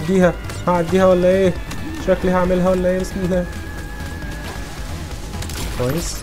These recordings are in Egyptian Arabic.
هعديها هعديها ولا ايه شكلي هعملها ولا ايه بسم الله كويس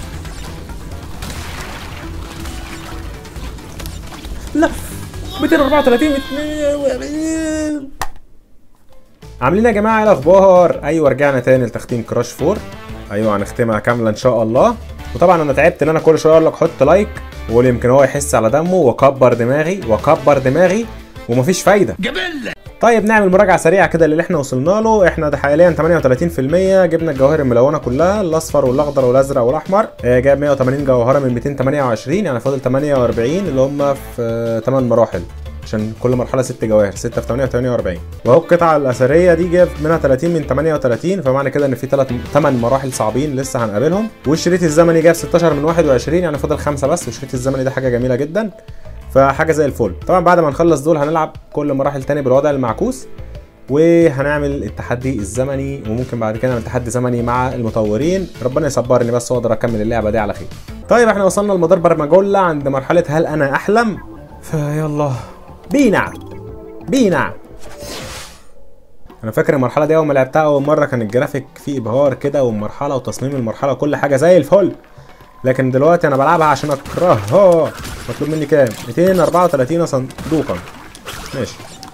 لا 234 240 عاملين يا جماعه ايه الاخبار ايوه رجعنا تاني لتختيم كراش 4 ايوه هنختمها كامله ان شاء الله وطبعا انا تعبت ان انا كل شويه اقول لك حط لايك وقول يمكن هو يحس على دمه واكبر دماغي واكبر دماغي ومفيش فايده طيب نعمل مراجعه سريعه كده للي احنا وصلنا له احنا ده حاليا 38% جبنا الجواهر الملونه كلها الاصفر والاخضر والازرق والاحمر آه، جايب 180 جوهره من 228 يعني فاضل 48 اللي هم في 8 مراحل عشان كل مرحله 6 جواهر 6 في 8 48 وهو القطعه الاثريه دي جايب منها 30 من 38 فمعنى كده ان في 3 8 مراحل صعبين لسه هنقابلهم والشريط الزمني جايب 16 من 21 يعني فاضل 5 بس والشريط الزمني ده حاجه جميله جدا فحاجه زي الفل طبعا بعد ما نخلص دول هنلعب كل مراحل تاني بالوضع المعكوس وهنعمل التحدي الزمني وممكن بعد كده نعمل تحدي زمني مع المطورين ربنا يصبرني بس واقدر اكمل اللعبه دي على خير طيب احنا وصلنا لمدار برمجولا عند مرحله هل انا احلم فيلا بينا بينا انا فاكر المرحله دي اول ما لعبتها اول مره كان الجرافيك فيه ابهار كده والمرحله وتصميم المرحله وكل حاجه زي الفل لكن دلوقتي انا بلعبها عشان اكرهها مطلوب مني كام 234 صندوقا ماشي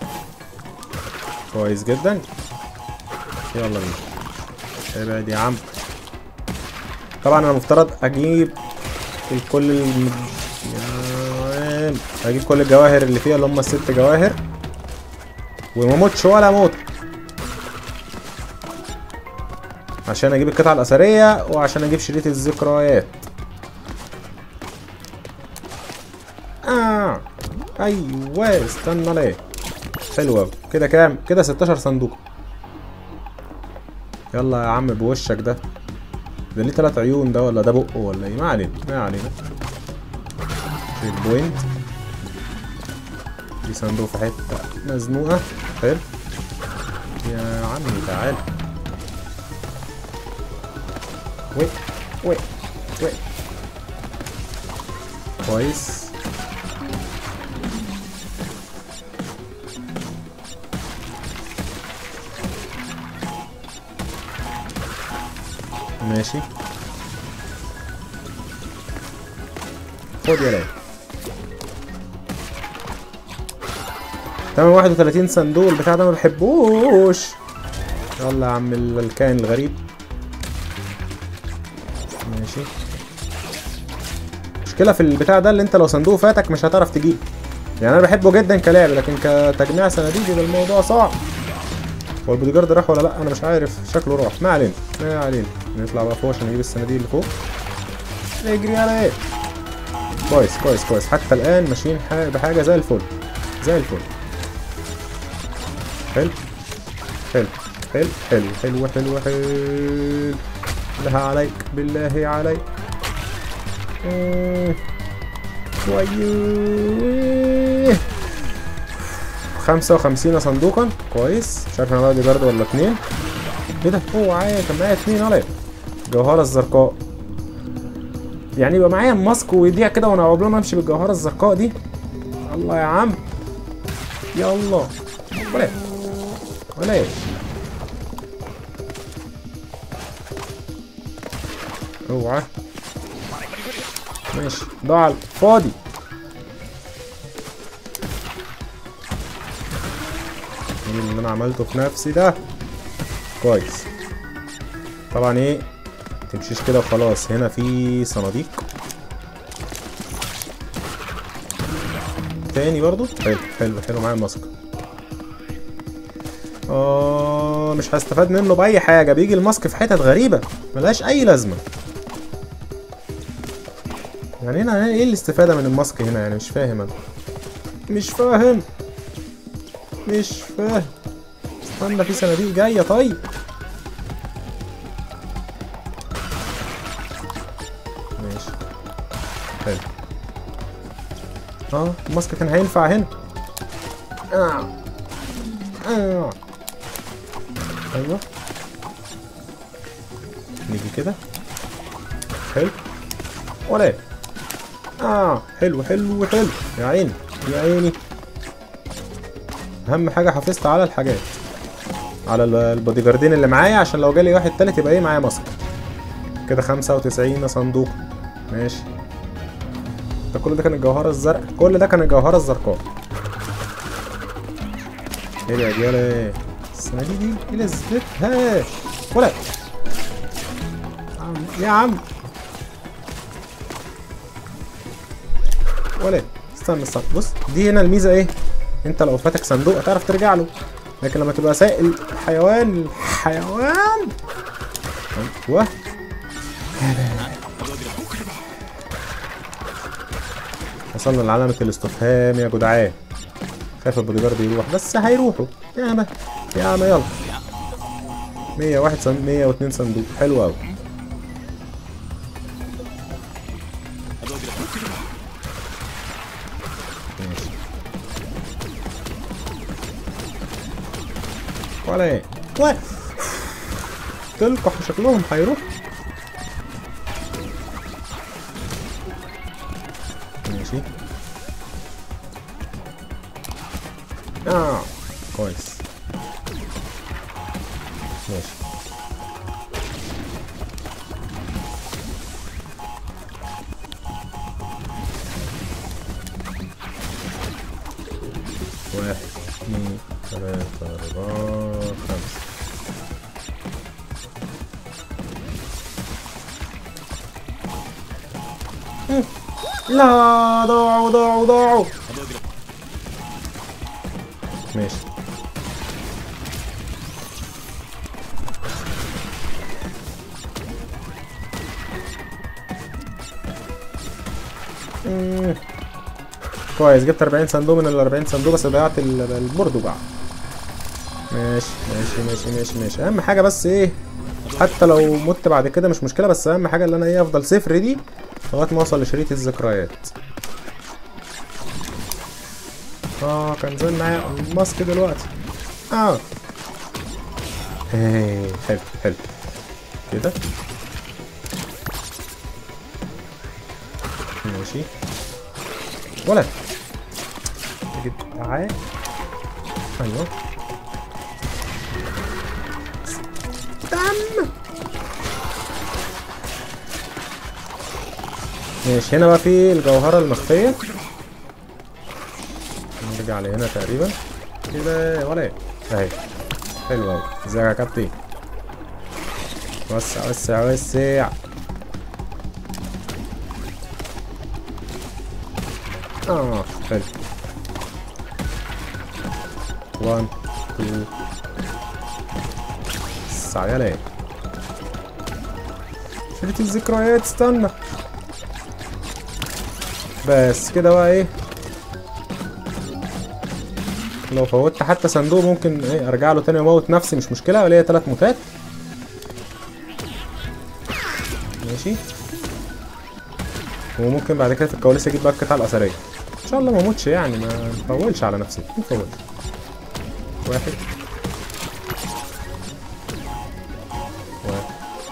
كويس جدا يلا بينا ابعد يا عم طبعا انا مفترض اجيب الكل الم... يا عم. اجيب كل الجواهر اللي فيها اللي هم الست جواهر وما اموتش ولا اموت عشان اجيب القطعه الاثريه وعشان اجيب شريط الذكريات اه ايوه استنى ليه حلو أوي. كده كام كده 16 صندوق يلا يا عم بوشك ده ده ليه تلات عيون ده ولا ده بقه ولا ايه ما علينا ما علينا شيك بوينت في صندوق في حته مزنوقه حلو يا عمي تعال وي وي وي كويس ماشي خد يا لعب تمام 31 صندوق البتاع ده ما بحبوش يلا يا عم ال- الكائن الغريب ماشي مشكلة في البتاع ده اللي انت لو صندوق فاتك مش هتعرف تجيب يعني انا بحبه جدا كلاعب لكن كتجميع صناديق يبقى الموضوع صعب هو البودي جارد راح ولا لا انا مش عارف شكله راح ما علينا ما علينا نطلع بقى فوق عشان نجيب الصناديق اللي فوق نجري على ايه كويس كويس كويس حتى الان ماشيين ح- بحاجه زي الفل زي الفل حلو حلو حلو حلو حلو حلو حلو بالله عليك بالله عليك مم. كويس خمسة وخمسين صندوقا كويس مش عارف انا بادي جارد ولا اتنين ايه ده هو معايا كان معايا اتنين ولا ايه الجوهرة الزرقاء يعني يبقى معايا ماسك ويضيع كده وانا عقبال ما امشي بالجوهرة الزرقاء دي الله يا عم يلا ولا إيه؟ ولا ايه اوعى ماشي ضاع على الفاضي ايه اللي انا عملته في نفسي ده كويس طبعا ايه تمشيش كده وخلاص هنا في صناديق تاني برضو حلو حلو حلو معايا ماسك اه مش هستفاد منه باي حاجه بيجي الماسك في حتت غريبه ملهاش اي لازمه يعني هنا ايه الاستفاده من الماسك هنا يعني مش فاهم انا مش فاهم مش فاهم استنى في صناديق جايه طيب ماشي حلو اه الماسك كان هينفع هنا آه. آه. ايوه نيجي كده حلو ولا إيه؟ اه حلو حلو حلو يا عيني يا عيني اهم حاجه حافظت على الحاجات على ال- البودي جاردين اللي معايا عشان لو جالي واحد تالت يبقى ايه معايا ماسك كده 95 صندوق ماشي ده كل ده كان الجوهره الزرقاء كل ده كان الجوهره الزرقاء ايه يا رجاله الصناديق دي ايه لذتها ولا عم- يا عم ولا استنى استنى بص دي هنا الميزه ايه انت لو فاتك صندوق هتعرف ترجع له لكن لما تبقى سائل الحيوان الحيوان ايوه وصلنا لعلامة الاستفهام يا جدعان خايف البودي جارد يروح بس هيروحوا يا ما يا ما يلا 101 صندوق 102 صندوق حلو قوي ماشي ولا ايه ولا تلقح شكلهم هيروح ماشي اه كويس ماشي واحد اثنين ثلاثة أربعة خمسة مم. لا ضاعوا ضاعوا ضاعوا ماشي مم. كويس جبت 40 صندوق من ال 40 صندوق بس ضيعت ال- البوردو بقى ماشي ماشي ماشي ماشي ماشي اهم حاجه بس ايه حتى لو مت بعد كده مش مشكله بس اهم حاجه ان انا ايه افضل صفر دي لغايه ما اوصل لشريط الذكريات اه كان زمان معايا ماسك دلوقتي اه ايه حلو حلو كده ماشي ولد تجي تعال ايوه دم ماشي هنا بقى في الجوهرة المخفية نرجع لهنا تقريبا كده ولا ايه اهي حلو اوي ازيك يا كابتن وسع وسع وسع اه حلو 1 2 وسع يا ليه شريط الذكريات استنى بس كده بقى ايه لو فوتت حتى صندوق ممكن ايه ارجع له تاني واموت نفسي مش مشكله وليا تلات موتات ماشي وممكن بعد كده في الكواليس اجيب بقى القطعه الاثريه ان شاء الله ما اموتش يعني ما نطولش على نفسي ما نطولش واحد واحد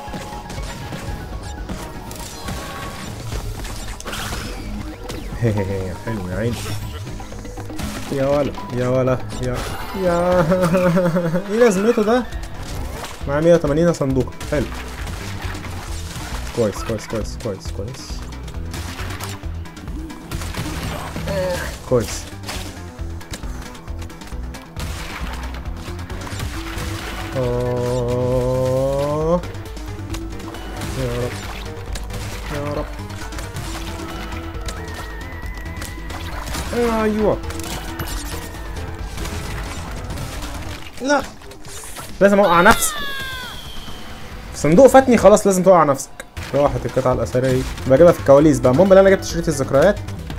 حلو يا عيني يا ولا يا ولا يا يا ايه لازمته ده مع 180 صندوق حلو كويس كويس كويس كويس كويس كويس آه. يا رب يا رب ايوه لا لازم اوقع نفسي صندوق فاتني خلاص لازم توقع نفسك راحت القطعة الأثرية بجيبها في الكواليس بقى المهم ان انا جبت شريط الذكريات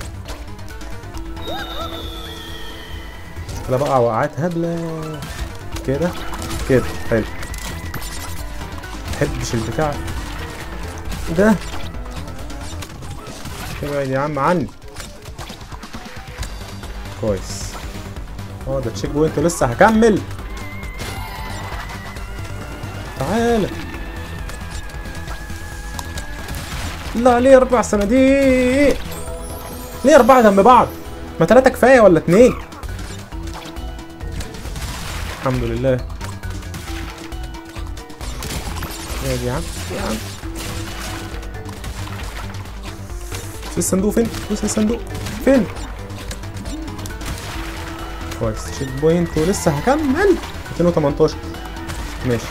لا بقى وقعات هبلة كده كده حلو محبش البتاع ده ابعد يا عم عني كويس اه ده تشيك بوينت لسه هكمل تعالى لا ليه اربع صناديق ليه اربعة جنب بعض ما تلاتة كفاية ولا اتنين الحمد لله يا يا عم يا عم بص الصندوق فين بص الصندوق فين كويس تشيك بوينت ولسه هكمل 218 ماشي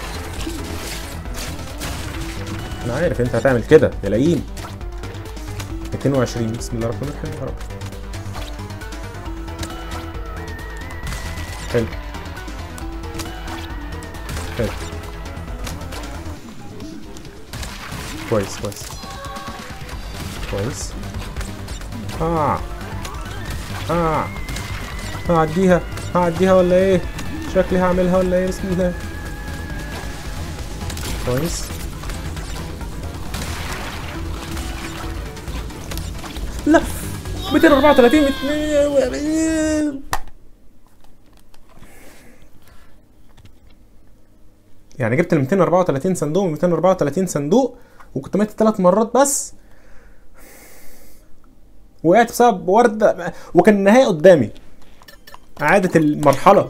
انا عارف انت هتعمل كده يا لئيم 220 بسم الله الرحمن الرحيم يا رب حلو حلو كويس كويس كويس اه اه هعديها هعديها ولا ايه شكلي هعملها ولا ايه بسم الله كويس لا 234 240 يعني جبت ال 234 صندوق من 234 صندوق وكنت ميت ثلاث مرات بس وقعت بسبب وردة وكان النهاية قدامي إعادة المرحلة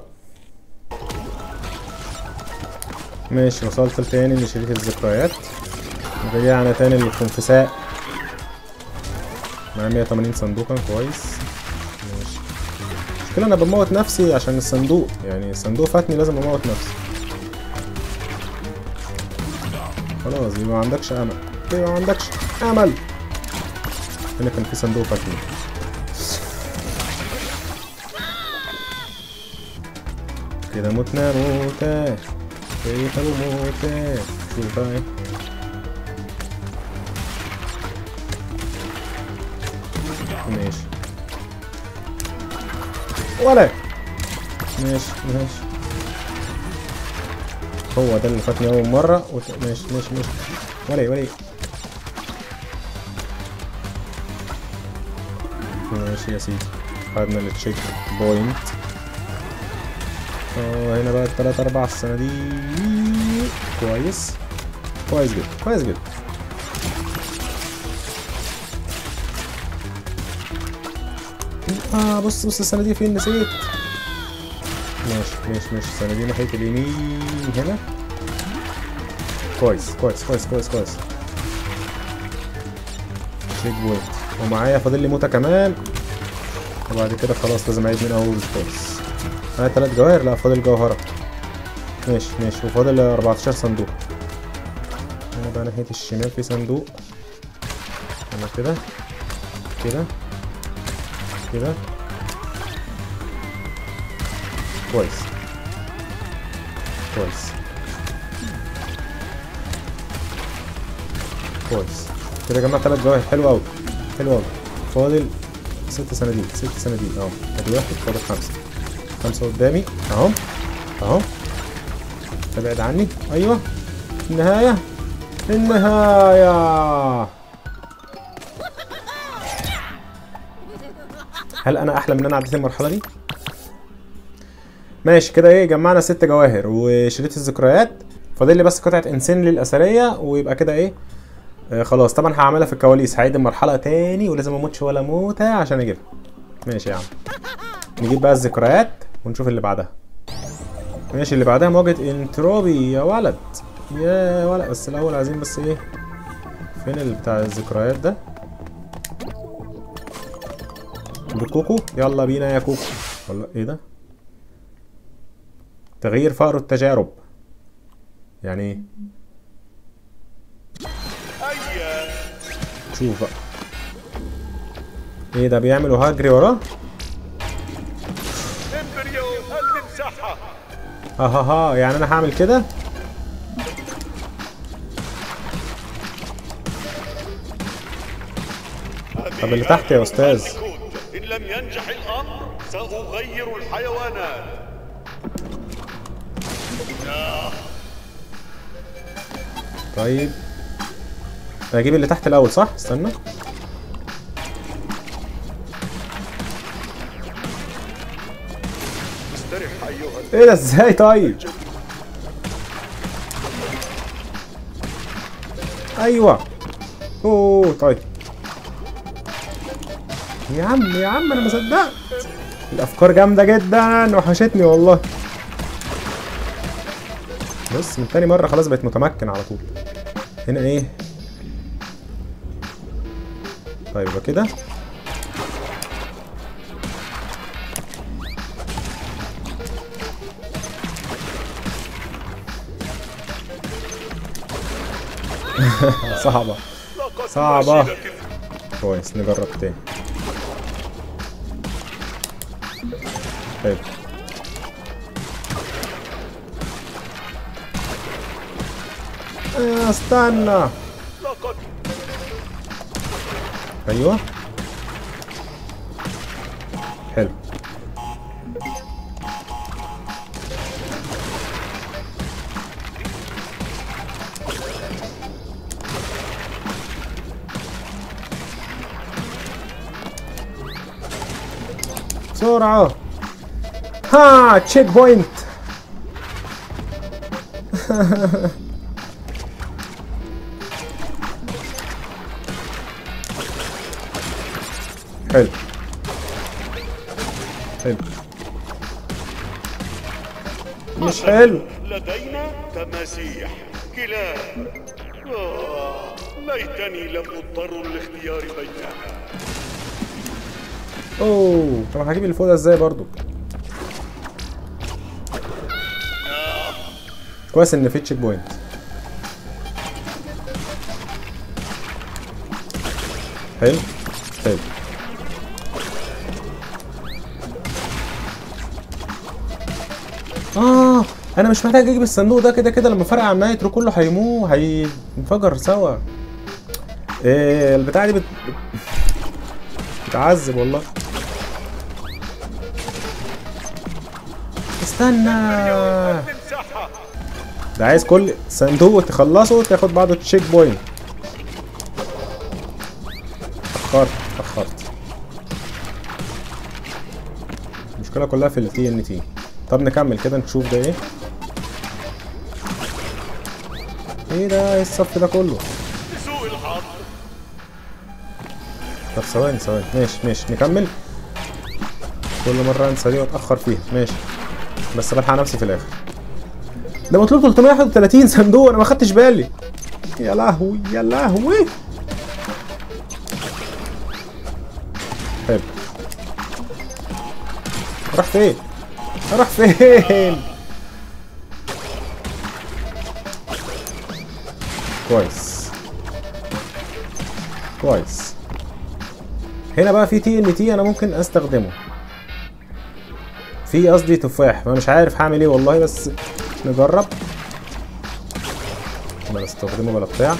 ماشي وصلت تاني لشريط الذكريات رجعنا تاني للخنفساء معايا 180 صندوقا كويس ماشي المشكلة أنا بموت نفسي عشان الصندوق يعني الصندوق فاتني لازم أموت نفسي خلاص يبقى ما عندكش امل يبقى ما عندكش امل هنا كان في صندوق فاتني كده متنا موتة كيف موتة شوف هاي ماشي ولا ماشي ماشي هو ده اللي فاتني اول مره وت... ماشي ماشي ماشي ولا ولا ماشي يا سيدي خدنا التشيك بوينت اه هنا بقى التلات اربع صناديق كويس كويس جدا كويس جدا اه بص بص الصناديق فين نسيت ماشي ماشي ماشي الصناديق ناحية اليمين هنا كويس كويس كويس كويس كويس تشيك بوينت ومعايا فاضل لي موتة كمان وبعد كده خلاص لازم اعيد من اول خالص معايا تلات جواهر لا فاضل جوهرة ماشي ماشي وفاضل 14 صندوق هنا بقى ناحية الشمال في صندوق هنا كده كده كده كويس كويس كويس كده جمعت تلات جواهر حلو قوي حلو قوي فاضل ست صناديق ست صناديق اهو ادي واحد فاضل خمسة خمسة قدامي اهو اهو ابعد عني ايوه النهاية النهاية هل انا احلى من ان انا عديت المرحلة دي؟ ماشي كده ايه جمعنا ست جواهر وشريط الذكريات فاضل لي بس قطعة انسين للأثرية ويبقى كده ايه آه خلاص طبعا هعملها في الكواليس هعيد المرحلة تاني ولازم اموتش ولا موتة عشان اجيبها ماشي يا عم نجيب بقى الذكريات ونشوف اللي بعدها ماشي اللي بعدها مواجهة انتروبي يا ولد يا ولد بس الاول عايزين بس ايه فين اللي بتاع الذكريات ده بكوكو يلا بينا يا كوكو ولا ايه ده تغيير فأر التجارب يعني ايه شوف بقى ايه ده بيعملوا هجري وراه امبريو هل تمسحها ها ها ها يعني انا هعمل كده طب اللي تحت يا أستاذ. إن لم ينجح الأمر سأغير الحيوانات طيب هجيب اللي تحت الاول صح استنى استرح أيها ايه ده ازاي طيب ايوه اوه طيب يا عم يا عم انا ما صدقت الافكار جامده جدا وحشتني والله بص من تاني مرة خلاص بقيت متمكن على طول هنا ايه طيب يبقى كده صعبة لقد صعبة. فشلت كويس نجرب تاني حلو آه، استنى لقد ايوه حلو بسرعة ها تشيك بوينت حلو حلو مش حلو لدينا تماسيح كلاب آه ليتني لم اضطر لاختيار بينها اوه طب هجيب اللي فوق ده ازاي برضو كويس ان في تشيك بوينت حلو حلو اه انا مش محتاج اجيب الصندوق ده كده كده لما فرق عن نايترو كله هيموت هينفجر سوا إيه البتاعه دي بت... بت- بتعذب والله استنى تمسحها ده عايز كل صندوق تخلصه تاخد بعده تشيك بوينت اتأخرت اتأخرت المشكلة كلها في التي ان تي طب نكمل كده نشوف ده ايه ايه ده ايه الصف ده كله سوء الحظ طب ثواني ثواني ماشي ماشي نكمل كل مرة انسى دي واتأخر فيها ماشي بس بلحق نفسي في الآخر ده مطلوب 331 صندوق انا ما خدتش بالي يا لهوي يا لهوي حلو راح فين؟ راح فين؟ كويس كويس هنا بقى في تي ان تي انا ممكن استخدمه في قصدي تفاح ما مش عارف هعمل ايه والله بس نجرب بلا استخدمه بلا بتاع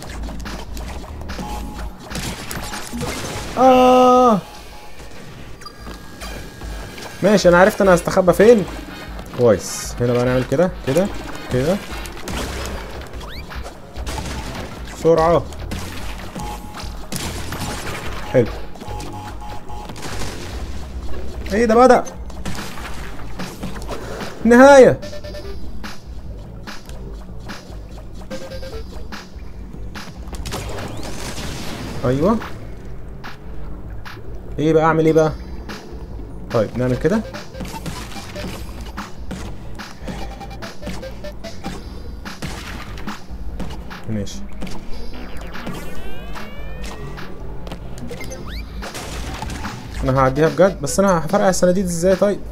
اه ماشي انا عرفت انا هستخبى فين كويس هنا بقى نعمل كده كده كده بسرعة حلو ايه ده بدأ نهاية ايوه ايه بقى اعمل ايه بقى طيب نعمل كده ماشي انا هعديها بجد بس انا هفرقع الصناديق ازاي طيب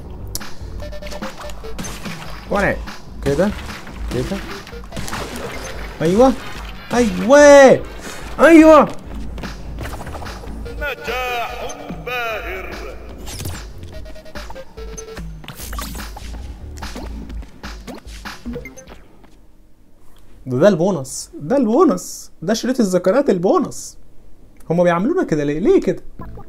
وانا كده كده ايوه ايوه ايوه نجاح باهر ده ده البونص ده البونص ده شريط الذكريات البونص هما بيعملونا كده ليه ليه كده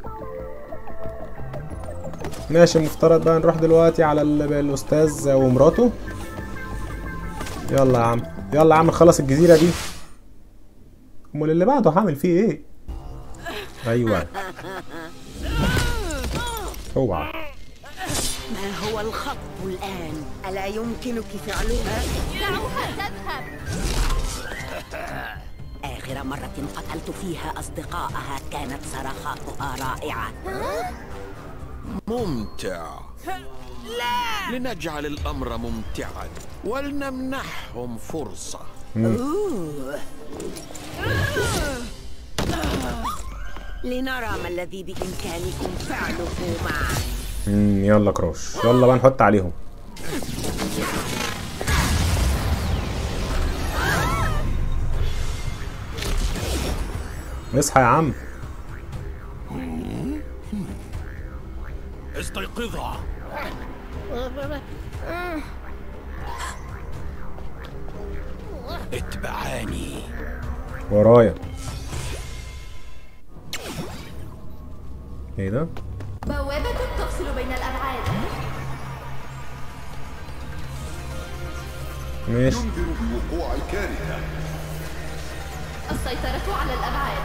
ماشي المفترض بقى نروح دلوقتي على ال- الاستاذ ومراته يلا يا عم يلا يا عم نخلص الجزيره دي امال اللي بعده هعمل فيه ايه ايوه اوعى ما هو الخط الآن؟ ألا يمكنك فعلها؟ دعوها تذهب آخر مرة قتلت فيها أصدقائها كانت صرخاتها رائعة ممتع لنجعل الأمر ممتعا ولنمنحهم فرصة لنرى ما الذي بإمكانكم فعله معا مم، يلا كراش يلا بقى نحط عليهم اصحى يا عم استيقظا اتبعاني ورايا ايه ده بوابة تفصل بين الأبعاد ماشي بوقوع كارثة السيطرة على الأبعاد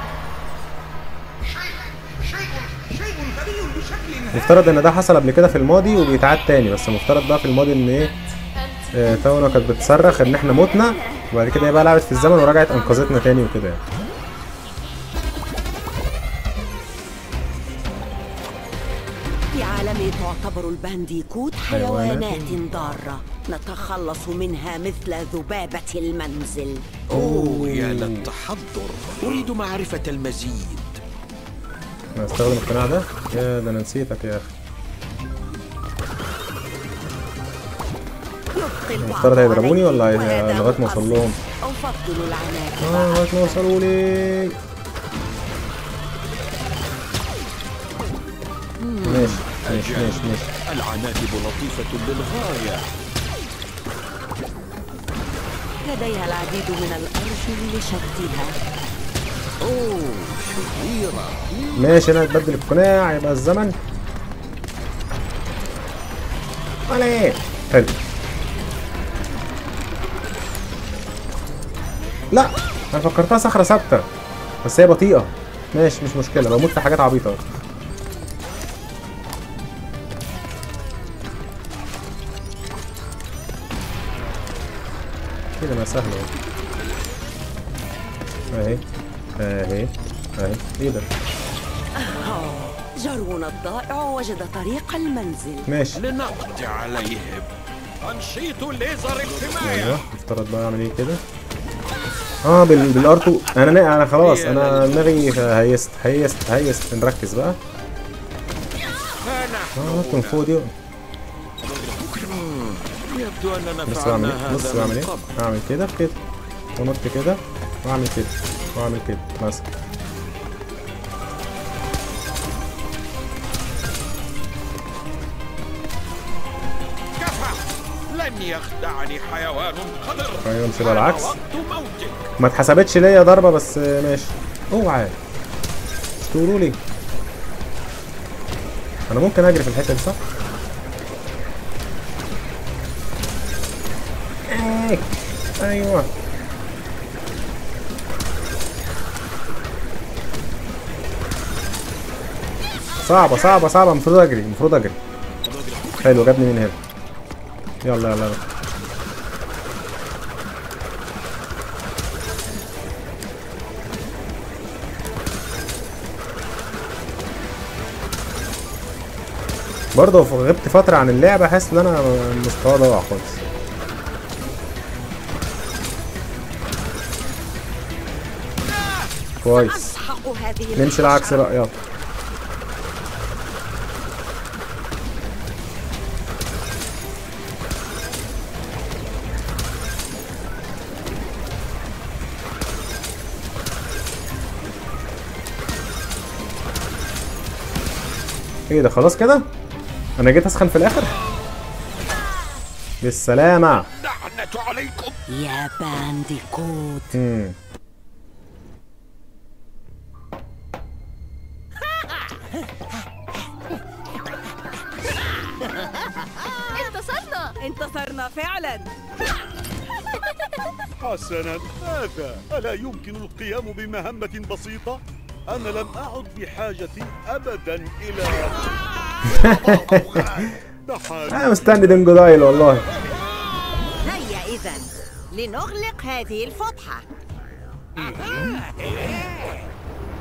مفترض ان ده حصل قبل كده في الماضي وبيتعاد تاني بس مفترض بقى في الماضي ان ايه آه، تونا كانت بتصرخ ان احنا متنا وبعد كده هي بقى لعبت في الزمن ورجعت انقذتنا تاني وكده يعني في عالمي تعتبر البانديكوت حيوانات ضارة نتخلص منها مثل ذبابة المنزل أوه يا للتحضر أريد معرفة المزيد انا هستخدم القناع ده يا ده انا نسيتك يا اخي يبقي البعض المفترض هيضربوني عليه ولا هي- وهذا لغاية ما أوصل القصد. لهم؟ أفضل العناء اه لغايه ما وصلوا لي ماشي ماشي ماشي ماشي العناكب لطيفة للغاية لديها العديد من الأرجل لشدها أوه شهيرة ماشي انا هتبدل القناع يبقى الزمن عليه حلو لا انا فكرتها صخرة ثابتة بس هي بطيئة ماشي مش مشكلة بموت في حاجات عبيطة كده ما سهلة اهي اهي اهي ايه ده جرون الضائع وجد طريق المنزل ماشي لنقضي عليهم تنشيط الليزر الحماية ايوه افترض بقى اعمل ايه كده اه بال بالارتو انا نا... انا خلاص انا دماغي هيست هيست هيست نركز بقى اه نط من فوق دي يبدو أننا بص بعمل فعلنا ايه بص هذا بعمل من ايه قبل اعمل كده كده ونط كده واعمل كده واعمل كده مثلا كفى لن يخدعني حيوان قدر ايوه نسيبها العكس وقت موتك ما اتحسبتش ليا ضربه بس ماشي اوعى مش تقولوا لي انا ممكن اجري في الحته دي صح إيه. ايوه صعبة صعبة صعبة المفروض اجري المفروض اجري حلو جابني من هنا يلا يلا يلا برضه غبت فترة عن اللعبة حاسس ان انا مستواي ضايع خالص كويس أسحق هذه نمشي العكس بقى يلا ايه ده خلاص كده انا جيت اسخن في الاخر بالسلامة لعنة عليكم يا بانديكوت مم. انتصرنا انتصرنا فعلا حسنا هذا ألا يمكن القيام بمهمة بسيطة؟ أنا لم أعد بحاجة أبدا إلى نحن انا مستني دينجو دايل والله هيا إذا لنغلق هذه الفتحة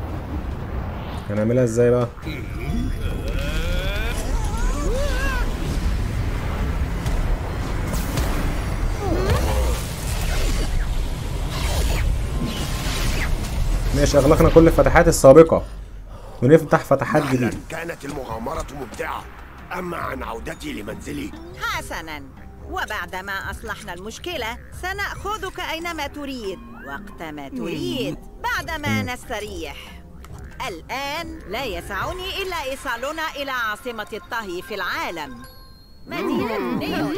هنعملها ازاي بقى ماشي اغلقنا كل الفتحات السابقه ونفتح فتحات فعلا جديده كانت المغامرة ممتعة أما عن عودتي لمنزلي حسنا وبعدما أصلحنا المشكلة سنأخذك أينما تريد وقت ما تريد بعدما نستريح الآن لا يسعني إلا إيصالنا إلى عاصمة الطهي في العالم مدينة نيون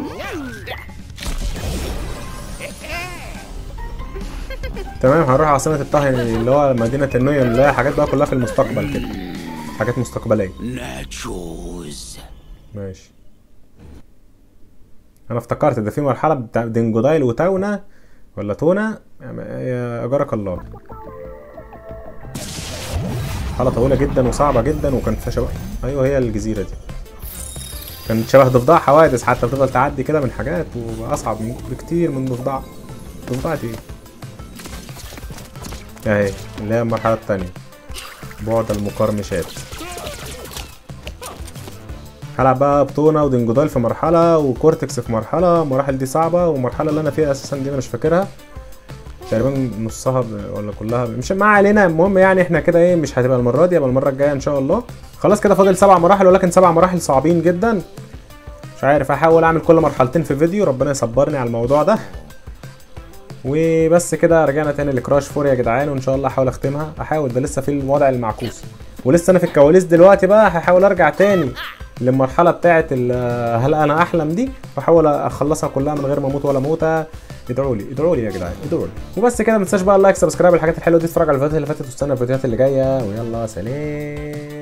تمام هنروح عاصمه الطهي اللي هو مدينه النويون اللي هي حاجات بقى كلها في المستقبل كده حاجات مستقبليه ناتشوز ماشي انا افتكرت ده في مرحله بتاع دينجودايل وتاونا ولا تونا يعني يا اجرك الله مرحله طويله جدا وصعبه جدا وكان فيها شبه ايوه هي الجزيره دي كانت شبه ضفدع حوادث حتى بتفضل تعدي كده من حاجات واصعب من- بكتير من ضفدع ضفدع ايه اهي اللي هي المرحله التانية بعد المقرمشات هلعب بقى بطونة ودنجودال في مرحلة وكورتكس في مرحلة المراحل دي صعبة والمرحلة اللي أنا فيها أساسا دي أنا مش فاكرها تقريبا نصها ب- ولا كلها ب- مش ما علينا المهم يعني احنا كده ايه مش هتبقى المرة دي يبقى المرة الجاية إن شاء الله خلاص كده فاضل سبع مراحل ولكن سبع مراحل صعبين جدا مش عارف هحاول أعمل كل مرحلتين في فيديو ربنا يصبرني على الموضوع ده وبس كده رجعنا تاني لكراش فور يا جدعان وان شاء الله احاول اختمها احاول ده لسه في الوضع المعكوس ولسه انا في الكواليس دلوقتي بقى هحاول ارجع تاني للمرحله بتاعه ال- هل انا احلم دي واحاول اخلصها كلها من غير ما اموت ولا موته ادعوا لي ادعوا لي يا جدعان ادعوا لي وبس كده ما تنساش بقى اللايك سبسكرايب الحاجات الحلوه دي اتفرج على الفيديوهات اللي فاتت واستنى الفيديوهات اللي جايه ويلا سلام